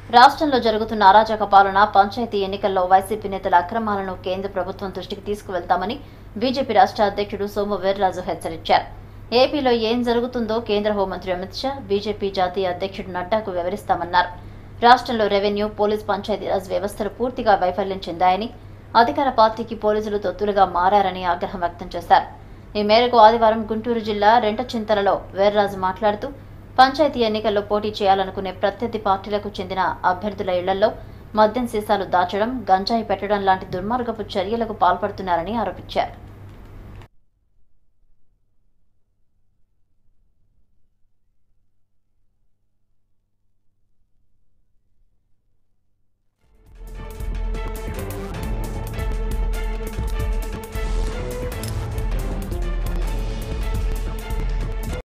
రాష్ట్రంలో జరుగుతున్న అరాచక పాలన పంచాయతీ ఎన్నికల్లో వైసీపీ నేతల అక్రమాలను కేంద్ర ప్రభుత్వం దృష్టికి తీసుకువెళ్తామని బీజేపీ రాష్ట్ర అధ్యక్షుడు సోము వీర్రాజు హెచ్చరించారు ఏపీలో ఏం జరుగుతుందో కేంద్ర హోంమంత్రి అమిత్ షా బీజేపీ జాతీయ అధ్యక్షుడు నడ్డాకు వివరిస్తామన్నారు రాష్ట్రంలో రెవెన్యూ పోలీస్ పంచాయతీరాజ్ వ్యవస్థలు పూర్తిగా వైఫల్యం చెందాయని అధికార పార్టీకి పోలీసులు తొత్తులుగా మారారని ఆగ్రహం వ్యక్తం చేశారు ఈ మేరకు ఆదివారం గుంటూరు జిల్లా రెంటచింతలలో వీర్రాజు మాట్లాడుతూ పంచాయతీ ఎన్నికల్లో పోటీ చేయాలనుకునే ప్రత్యర్థి పార్టీలకు చెందిన అభ్యర్థుల ఇళ్లలో మద్యం సీసాలు దాచడం గంజాయి పెట్టడం లాంటి దుర్మార్గపు చర్యలకు పాల్పడుతున్నారని ఆరోపించారు